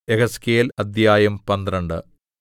യെഹെസ്കേൽ അദ്ധ്യായം പന്ത്രണ്ട്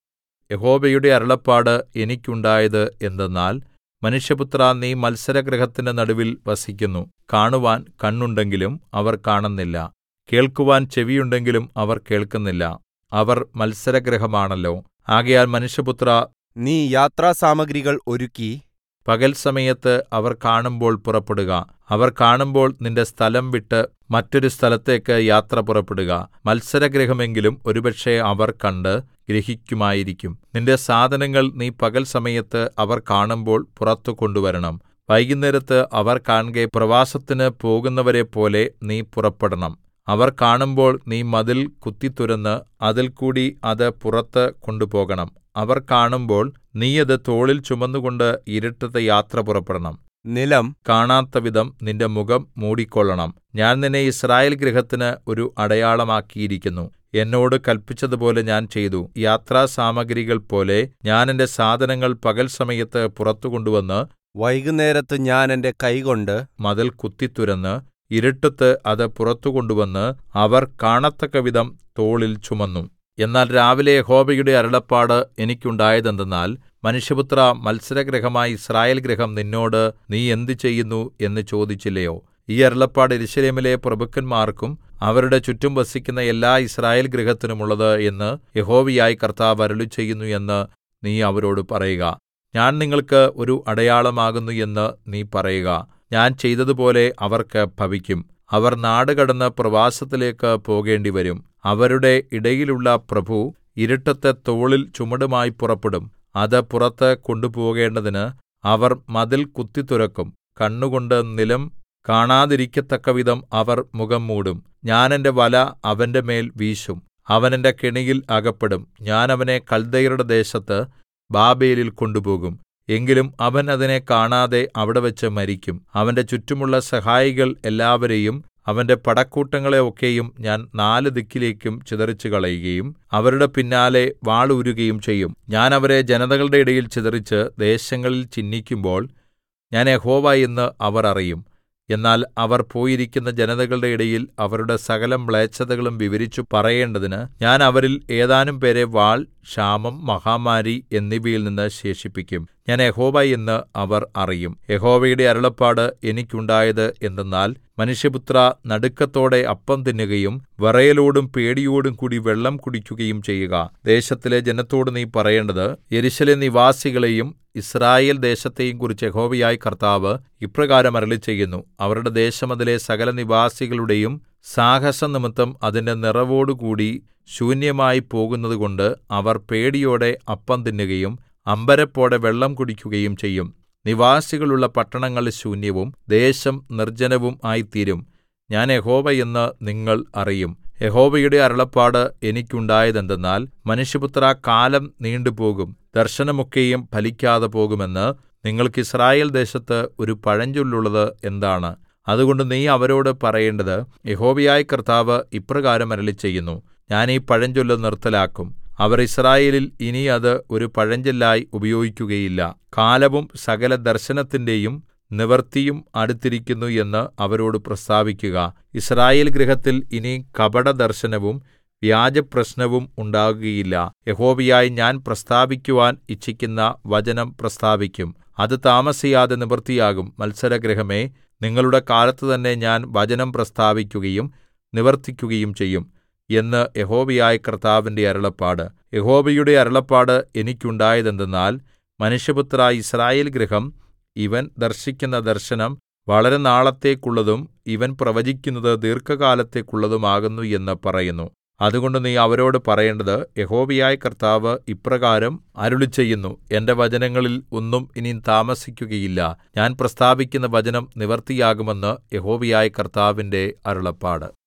യഹോവയുടെ അരുളപ്പാട് എനിക്കുണ്ടായത് എന്തെന്നാൽ മനുഷ്യപുത്രാ നീ മത്സരഗൃഹത്തിന്റെ നടുവിൽ വസിക്കുന്നു കാണുവാൻ കണ്ണുണ്ടെങ്കിലും അവർ കാണുന്നില്ല കേൾക്കുവാൻ ചെവിയുണ്ടെങ്കിലും അവർ കേൾക്കുന്നില്ല അവർ മത്സരഗൃഹമാണല്ലോ ആകയാൽ മനുഷ്യപുത്രാ നീ യാത്രാസാമഗ്രികൾ ഒരുക്കി പകൽ സമയത്ത് അവർ കാണുമ്പോൾ പുറപ്പെടുക അവർ കാണുമ്പോൾ നിന്റെ സ്ഥലം വിട്ട് മറ്റൊരു സ്ഥലത്തേക്ക് യാത്ര പുറപ്പെടുക മത്സരഗൃഹമെങ്കിലും ഒരുപക്ഷേ അവർ കണ്ട് ഗ്രഹിക്കുമായിരിക്കും നിന്റെ സാധനങ്ങൾ നീ പകൽ സമയത്ത് അവർ കാണുമ്പോൾ പുറത്തു കൊണ്ടുവരണം വൈകുന്നേരത്ത് അവർ കാൺകെ പ്രവാസത്തിന് പോകുന്നവരെപ്പോലെ നീ പുറപ്പെടണം അവർ കാണുമ്പോൾ നീ മതിൽ കുത്തിത്തുരന്ന് അതിൽകൂടി അത് പുറത്ത് കൊണ്ടുപോകണം അവർ കാണുമ്പോൾ നീ അത് തോളിൽ ചുമന്നുകൊണ്ട് ഇരുട്ടത്ത് യാത്ര പുറപ്പെടണം നിലം കാണാത്തവിധം നിന്റെ മുഖം മൂടിക്കൊള്ളണം ഞാൻ നിന്നെ യിസ്രായേൽ ഗൃഹത്തിന് ഒരു അടയാളമാക്കിയിരിക്കുന്നു എന്നോട് കല്പിച്ചതുപോലെ ഞാൻ ചെയ്തു യാത്രാസാമഗ്രികൾ പോലെ ഞാൻ എന്റെ സാധനങ്ങൾ പകൽ സമയത്ത് പുറത്തു കൊണ്ടുവന്ന് വൈകുന്നേരത്ത് ഞാൻ എന്റെ കൈകൊണ്ട് മതിൽ കുത്തിത്തുരന്ന് ഇരുട്ടത്ത് അത് പുറത്തു കൊണ്ടുവന്ന് അവർ കാണത്തക്കവിധം തോളിൽ ചുമന്നു എന്നാൽ രാവിലെ യഹോവയുടെ അരുളപ്പാട് എനിക്കുണ്ടായതെന്തെന്നാൽ മനുഷ്യപുത്രാ മത്സരഗൃഹമായ യിസ്രായേൽ ഗൃഹം നിന്നോട് നീ എന്ത് ചെയ്യുന്നു എന്ന് ചോദിച്ചില്ലയോ ഈ അരുളപ്പാട് യെരൂശലേമിലെ പ്രഭുക്കന്മാർക്കും അവരുടെ ചുറ്റും വസിക്കുന്ന എല്ലാ യിസ്രായേൽ ഗൃഹത്തിനുമുള്ളത് എന്ന് യഹോവയായ കർത്താവ് അരുളിച്ചെയ്യുന്നു എന്ന് നീ അവരോട് പറയുക ഞാൻ നിങ്ങൾക്ക് ഒരു അടയാളമാകുന്നു എന്ന് നീ പറയുക ഞാൻ ചെയ്തതുപോലെ അവർക്ക് ഭവിക്കും അവർ നാടുകടന്ന് പ്രവാസത്തിലേക്ക് പോകേണ്ടിവരും അവരുടെ ഇടയിലുള്ള പ്രഭു ഇരുട്ടത്ത് തോളിൽ ചുമടുമായി പുറപ്പെടും അത് പുറത്ത് കൊണ്ടുപോകേണ്ടതിന് അവർ മതിൽ കുത്തിത്തുരക്കും കണ്ണുകൊണ്ട് നിലം കാണാതിരിക്കത്തക്കവിധം അവർ മുഖം മൂടും ഞാൻ എന്റെ വല അവന്റെ മേൽ വീശും അവൻ എന്റെ കെണിയിൽ അകപ്പെടും ഞാൻ അവനെ കൽദയരുടെ ദേശത്ത് ബാബേലിൽ കൊണ്ടുപോകും എങ്കിലും അവൻ അതിനെ കാണാതെ അവിടെവെച്ച് മരിക്കും അവന്റെ ചുറ്റുമുള്ള സഹായികൾ എല്ലാവരെയും അവന്റെ പടക്കൂട്ടങ്ങളെ ഒക്കെയും ഞാൻ നാല് ദിക്കിലേക്കും ചിതറിച്ചുകളയുകയും അവരുടെ പിന്നാലെ വാളൂരുകയും ചെയ്യും ഞാൻ അവരെ ജനതകളുടെ ഇടയിൽ ചിതറിച്ച് ദേശങ്ങളിൽ ചിഹ്നിക്കുമ്പോൾ ഞാൻ യഹോവ എന്ന് അവർ അറിയും എന്നാൽ അവർ പോയിരിക്കുന്ന ജനതകളുടെ ഇടയിൽ അവരുടെ സകല മ്ലേച്ഛതകളും വിവരിച്ചു പറയേണ്ടതിന് ഞാൻ അവരിൽ ഏതാനും പേരെ വാൾ ക്ഷാമം മഹാമാരി എന്നിവയിൽ നിന്ന് ശേഷിപ്പിക്കും ഞാൻ യഹോവ എന്ന് അവർ അറിയും യഹോവയുടെ അരുളപ്പാട് എനിക്കുണ്ടായത് എന്തെന്നാൽ മനുഷ്യപുത്ര നടുക്കത്തോടെ അപ്പം തിന്നുകയും വിറയലോടും പേടിയോടും കൂടി വെള്ളം കുടിക്കുകയും ചെയ്യുക ദേശത്തിലെ ജനത്തോട് നീ പറയേണ്ടത് യെരൂശലേം നിവാസികളെയും യിസ്രായേൽ ദേശത്തെയും കുറിച്ച് യഹോവയായ കർത്താവ് ഇപ്രകാരം അരുളിച്ചെയ്യുന്നു അവരുടെ ദേശം അതിലെ സകല നിവാസികളുടെയും സാഹസനിമിത്തം അതിന്റെ നിറവോടുകൂടി ശൂന്യമായി പോകുന്നതുകൊണ്ട് അവർ പേടിയോടെ അപ്പം തിന്നുകയും അമ്പരപ്പോടെ വെള്ളം കുടിക്കുകയും ചെയ്യും നിവാസികളുള്ള പട്ടണങ്ങൾ ശൂന്യവും ദേശം നിർജ്ജനവും ആയിത്തീരും ഞാൻ യഹോവ എന്ന് നിങ്ങൾ അറിയും യഹോവയുടെ അരുളപ്പാട് എനിക്കുണ്ടായതെന്തെന്നാൽ മനുഷ്യപുത്രാ കാലം നീണ്ടുപോകും ദർശനമൊക്കെയും ഫലിക്കാതെ പോകുമെന്ന് നിങ്ങൾക്ക് യിസ്രായേൽ ദേശത്ത് ഒരു പഴഞ്ചൊല്ലുള്ളത് എന്താണ് അതുകൊണ്ട് നീ അവരോട് പറയേണ്ടത് യഹോവയായ കർത്താവ് ഇപ്രകാരം അരുളിച്ചെയ്യുന്നു ഞാൻ ഈ പഴഞ്ചൊല്ല് നിർത്തലാക്കും അവർ യിസ്രായേലിൽ ഇനി അത് ഒരു പഴഞ്ചൊല്ലായി ഉപയോഗിക്കുകയില്ല കാലവും സകല ദർശനത്തിന്റെയും നിവൃത്തിയും അടുത്തിരിക്കുന്നു എന്ന് അവരോട് പ്രസ്താവിക്കുക യിസ്രായേൽ ഗൃഹത്തിൽ ഇനി കപടദർശനവും വ്യാജപ്രശ്നവും ഉണ്ടാകുകയില്ല യഹോവയായി ഞാൻ പ്രസ്താവിക്കുവാൻ ഇച്ഛിക്കുന്ന വചനം പ്രസ്താവിക്കും അത് താമസിയാതെ നിവൃത്തിയാകും മത്സരഗൃഹമേ നിങ്ങളുടെ കാലത്ത് തന്നെ ഞാൻ വചനം പ്രസ്താവിക്കുകയും നിവർത്തിക്കുകയും ചെയ്യും എന്ന് യഹോവയായ കർത്താവിന്റെ അരുളപ്പാട് യഹോവയുടെ അരുളപ്പാട് എനിക്കുണ്ടായതെന്തെന്നാൽ മനുഷ്യപുത്രാ യിസ്രായേൽ ഗൃഹം ഇവൻ ദർശിക്കുന്ന ദർശനം വളരെ നാളത്തേക്കുള്ളതും ഇവൻ പ്രവചിക്കുന്നത് ദീർഘകാലത്തേക്കുള്ളതുമാകുന്നു എന്ന് പറയുന്നു അതുകൊണ്ട് നീ അവരോട് പറയേണ്ടത് യഹോവയായ കർത്താവ് ഇപ്രകാരം അരുളിച്ചെയ്യുന്നു എന്റെ വചനങ്ങളിൽ ഒന്നും ഇനി താമസിക്കുകയില്ല ഞാൻ പ്രസ്താവിക്കുന്ന വചനം നിവർത്തിയാകുമെന്ന് യഹോവയായ കർത്താവിന്റെ അരുളപ്പാട്